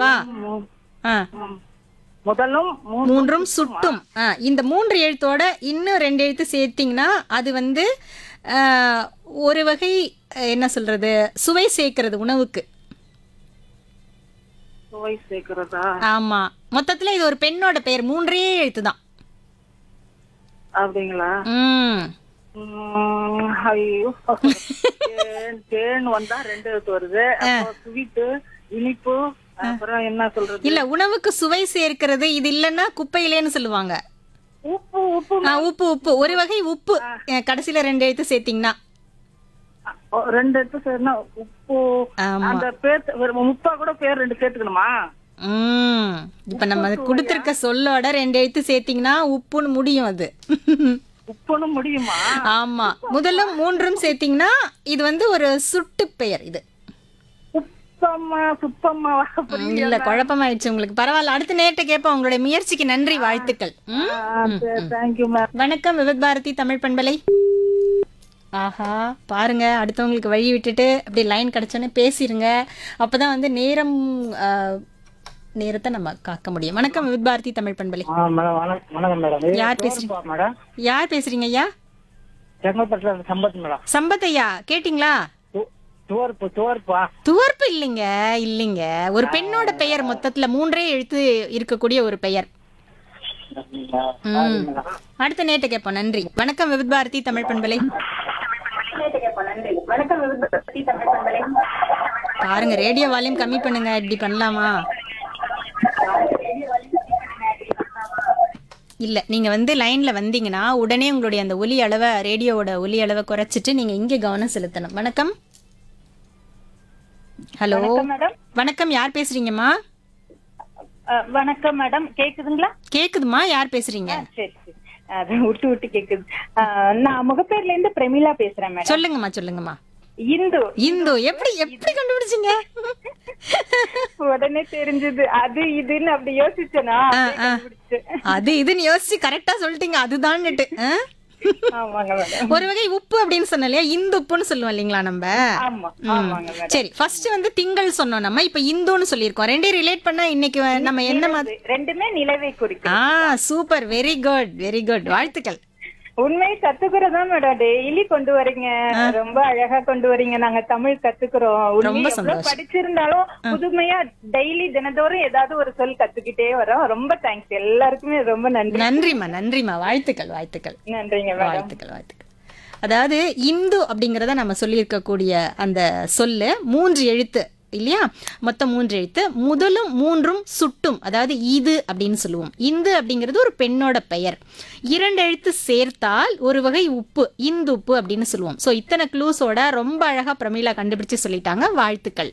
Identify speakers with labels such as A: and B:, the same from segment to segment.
A: சொல்லவா
B: மூ-
A: ஆ
B: ம். முதலும் மூ-
A: மூன்றும் சுட்டும் ஆ, இந்த மூன்று எழுத்தோட இன்னும் ரெண்டு எழுத்து சேர்த்தீங்கன்னா அது வந்து ஆ, ஒரு வகை அஹ், என்ன சொல்றது சுவை சேர்க்கிறது உணவுக்கு
B: சுவை சேர்க்கிறதா
A: ஆமா மொத்தத்துல இது ஒரு பெண்ணோட பெயர் மூன்றே எழுத்து தான்
B: அப்படிங்களா
A: ம்
B: ம், ஐயோ தேன் தேன் வந்தா ரெண்டு எழுத்து வருது அப்புறம் ஸ்வீட்டு இனிப்பு அப்புறம் என்ன சொல்றது
A: இல்ல உணவுக்கு சுவை சேர்க்கிறது இது இல்லைன்னா குப்பையிலேன்னு சொல்லுவாங்க
B: உப்பு உப்பு
A: ஆ, உப்பு உப்பு ஒரு வகை உப்பு அஹ், கடைசியில ரெண்டு எழுத்து சேர்த்தீங்கன்னா
B: ஓ, ரெண்டு எடுத்து சேர்னா உப்பு
A: ஆமா
B: அந்த பேர் ஒரு முப்பா கூட பேர் ரெண்டு சேர்த்துக்கணுமா
A: ம் இப்ப நம்ம கொடுத்திருக்க சொல்லோட ரெண்டு எழுத்து சேர்த்தீங்கன்னா உப்புன்னு முடியும் அது
B: உப்புன்னு முடியுமா
A: ஆமா முதல்ல மூன்றும் சேர்த்தீங்கன்னா இது வந்து ஒரு சுட்டு பெயர் இது
B: சுத்தம்மா சுத்தம்மா
A: ம், இல்ல குழப்பமாயிடுச்சு உங்களுக்கு பரவாயில்ல அடுத்த நேரத்தை கேட்போம் உங்களுடைய முயற்சிக்கு நன்றி வாழ்த்துக்கள் ம்?
B: தேங்க்யூ மேம்
A: வணக்கம் விவித் பாரதி தமிழ் பண்பலை ஆஹா பாருங்க அடுத்தவங்களுக்கு வழி விட்டுட்டு அப்படி லைன் கிடைச்சோன்னே பேசிருங்க அப்பதான் வந்து நேரம் ஆ, நேரத்தை நம்ம காக்க முடியும் வணக்கம் விவித் பாரதி தமிழ் பண்பலை
C: மேடம் வணக்கம் வணக்கம் மேடம் இது
A: யார் பேசுறீங்க
C: சோர்பா மேடம்
A: யார் பேசுறீங்க ஐயா
C: செங்கல்பட்டுல இருந்து சம்பத் மேடம்
A: சம்பத் ஐயா கேட்டிங்களா
C: து- துவர்ப்பு துவர்ப்பா
A: துவர்ப்பு இல்லைங்க இல்லைங்க ஒரு பெண்ணோட பெயர் மொத்தத்துல மூன்றே எழுத்து இருக்கக்கூடிய ஒரு பெயர் ம். அடுத்த நேட்ட கேட்போம் நன்றி வணக்கம் விவித் பாரதி தமிழ் பண்பலை பாருங்க ரேடியோ வால்யூம் கம்மி பண்ணுங்க இப்படி பண்ணலாமா இல்ல நீங்க வந்து லைன்ல வந்தீங்கன்னா உடனே உங்களுடைய அந்த ஒலி அளவை ரேடியோவோட ஒலி அளவை குறைச்சிட்டு நீங்க இங்க கவனம் செலுத்தணும் வணக்கம் ஹலோ
B: மேடம்
A: வணக்கம் யார் பேசுறீங்கம்மா
B: வணக்கம் மேடம் கேக்குதுங்களா
A: கேக்குதுமா யார் பேசுறீங்க
B: சரி சரி அது விட்டு விட்டு கேக்குது அஹ், நான் முகப்பேர்ல இருந்து பிரமிளா பேசுறேன் மேடம்
A: சொல்லுங்கம்மா சொல்லுங்கம்மா
B: இந்து
A: இந்து எப்படி எப்படி கண்டுபிடிச்சீங்க
B: உடனே தெரிஞ்சது அது இதுன்னு அப்படி யோசிச்சேனா அப்படியே கண்டுபிடிச்சேன்.
A: அது இதுன்னு யோசிச்சு கரெக்டா சொல்லிட்டீங்க அதுதான்னுட்டு ஆ?
B: ஆமாங்க மேடம்
A: ஒரு வகை உப்பு அப்படின்னு சொன்னோம் இல்லையா இந்து உப்புன்னு சொல்லுவோம் இல்லைங்களா நம்ம
B: ஆமா
A: ம்.
B: ஆமாங்க மேடம்
A: சரி ஃபர்ஸ்ட் வந்து திங்கள் சொன்னோம் நம்ம இப்ப இந்துன்னு சொல்லியிருக்கோம் ரெண்டையும் ரிலேட் பண்ணா இன்னைக்கு வ- நம்ம என்ன மாதிரி
B: ரெண்டுமே நிலவை குறிக்கும்
A: ஆ super very good very good வாழ்த்துக்கள்
B: உண்மை கத்துக்கிறதா மேடம் டெய்லி கொண்டு வரீங்க ரொம்ப அழகா கொண்டு வரீங்க நாங்க தமிழ் கத்துக்கிறோம் உண்மையா
A: ரொம்ப
B: எவ்வளவு
A: சந்தோஷம்.
B: படிச்சிருந்தாலும் புதுமையா டெய்லி தினந்தோறும் ஏதாவது ஒரு சொல் கத்துக்கிட்டே வரோம் ரொம்ப தேங்க்ஸ் எல்லாருக்குமே ரொம்ப நன்றி
A: நன்றிம்மா நன்றிம்மா வாழ்த்துக்கள் வாழ்த்துக்கள்
B: நன்றிங்க மேடம்
A: வாழ்த்துக்கள் வாழ்த்துக்கள் அதாவது இந்து அப்படிங்கிறத நம்ம சொல்லியிருக்கக்கூடிய அந்த சொல்லு மூன்று எழுத்து இல்லையா மொத்தம் மூன்று எழுத்து முதலும் மூன்றும் சுட்டும் அதாவது இது அப்படின்னு சொல்லுவோம் இந்து அப்படிங்கிறது ஒரு பெண்ணோட பெயர் இரண்டு எழுத்து சேர்த்தால் ஒரு வகை உப்பு இந்து உப்பு அப்படின்னு சொல்லுவோம் ஸோ இத்தனை க்ளூஸோட ரொம்ப அழகா பிரமீளா கண்டுபிடிச்சு சொல்லிட்டாங்க வாழ்த்துக்கள்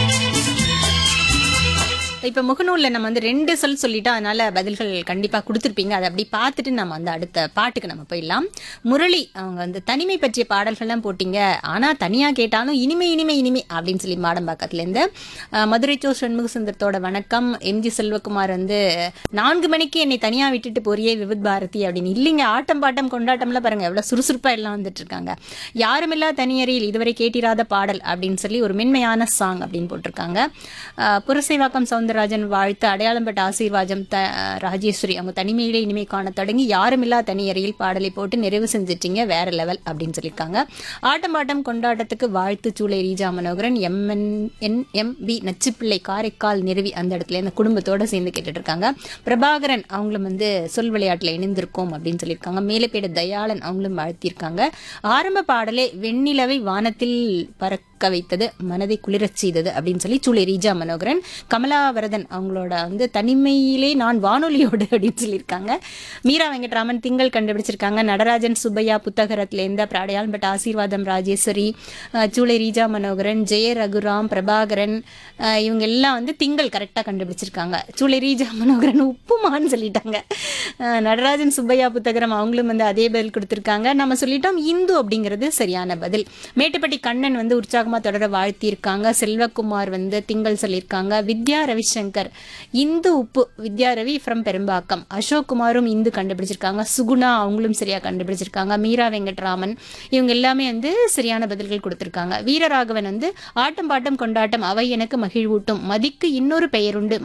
A: இப்போ முகநூலில் நம்ம வந்து ரெண்டு சொல் சொல்லிட்டா அதனால பதில்கள் கண்டிப்பாக கொடுத்துருப்பீங்க அதை அப்படி பார்த்துட்டு நம்ம வந்து அடுத்த பாட்டுக்கு நம்ம போயிடலாம் முரளி அவங்க வந்து தனிமை பற்றிய பாடல்கள்லாம் போட்டிங்க ஆனால் தனியாக கேட்டாலும் இனிமை இனிமை இனிமை அப்படின்னு சொல்லி மாடம்பாக்கத்துலேருந்து அஹ், மதுரை சோ சண்முக சுந்தரத்தோட வணக்கம் எம்ஜி செல்வகுமார் வந்து நான்கு மணிக்கு என்னை தனியாக விட்டுட்டு போறியே விவித் பாரதி அப்படின்னு இல்லைங்க ஆட்டம் பாட்டம் கொண்டாட்டம்லாம் பாருங்க எவ்வளோ சுறுசுறுப்பாக எல்லாம் வந்துட்டு இருக்காங்க யாருமில்லா தனியறையில் இதுவரை கேட்டிராத பாடல் அப்படின்னு சொல்லி ஒரு மென்மையான சாங் அப்படின்னு போட்டிருக்காங்க அஹ், புரசைவாக்கம் சவுந்தரராஜன் வாழ்த்து அடையாளம் பட்ட ஆசீர்வாதம் த ராஜேஸ்வரி அவங்க தனிமையிலே இனிமை காண தொடங்கி யாருமில்லா தனியறையில் பாடலை போட்டு நிறைவு செஞ்சிட்டீங்க வேற லெவல் அப்படின்னு சொல்லியிருக்காங்க ஆட்டம் பாட்டம் கொண்டாட்டத்துக்கு வாழ்த்து Choolai Reeja Manoharan MN N M P Nachupillai Karaikal நிறுவி அந்த இடத்துல இந்த குடும்பத்தோட சேர்ந்து கேட்டுட்டு இருக்காங்க பிரபாகரன் அவங்களும் வந்து சொல் விளையாட்டுல இணைந்திருக்கோம் அப்படின்னு சொல்லியிருக்காங்க மேலப்பேட தயாளன் அவங்களும் வாழ்த்தியிருக்காங்க ஆரம்ப பாடலே வெண்ணிலவை வானத்தில் பறக்க வைத்தது மனதை குளிரச் செய்தது அப்படின்னு சொல்லி சூளை ரீஜா மனோகரன் கமலாவரதன் அவங்களோட வந்து தனிமையிலே நான் வானொலியோடு அப்படின்னு சொல்லியிருக்காங்க மீரா வெங்கட்ராமன் திங்கள் கண்டுபிடிச்சிருக்காங்க நடராஜன் சுப்பையா புத்தகரத்துலேருந்து அப்புறம் அடையாளம்பட்ட ஆசீர்வாதம் ராஜேஸ்வரி அஹ், சூளை ரீஜா மனோகரன் ஜெய ரகுராம் பிரபாகரன் அஹ், இவங்க எல்லாம் வந்து திங்கள் கரெக்டாக கண்டுபிடிச்சிருக்காங்க சூளை ரீஜா மனோகரன் உப்புமான்னு சொல்லிட்டாங்க அஹ், நடராஜன் சுப்பையா புத்தகரம் அவங்களும் வந்து அதே பதில் கொடுத்துருக்காங்க நம்ம சொல்லிட்டோம் இந்து அப்படிங்கிறது சரியான பதில் மேட்டுப்பட்டி கண்ணன் வந்து உற்சாகமா தொடர வாழ்த்தியிருக்காங்க செல்வகுமார் வந்து திங்கள் சொல்லியிருக்காங்க வித்யா ரவிசங்கர் இந்து உப்பு வித்யா ரவி ஃப்ரம் பெரும்பாக்கம் அசோக் குமாரும் இந்து கண்டுபிடிச்சிருக்காங்க சுகுணா அவங்களும் சரியா கண்டுபிடிச்சிருக்காங்க மீரா வெங்கட்ராமன் இவங்க எல்லாமே வந்து சரியான பதில்கள் கொடுத்திருக்காங்க வீரராகவன் வந்து ஆட்டம் பாட்டம் கொண்டாட்டம் அவை எனக்கு மகிழ்வூட்டும் மதிக்கு இன்னொரு பெயருண்டு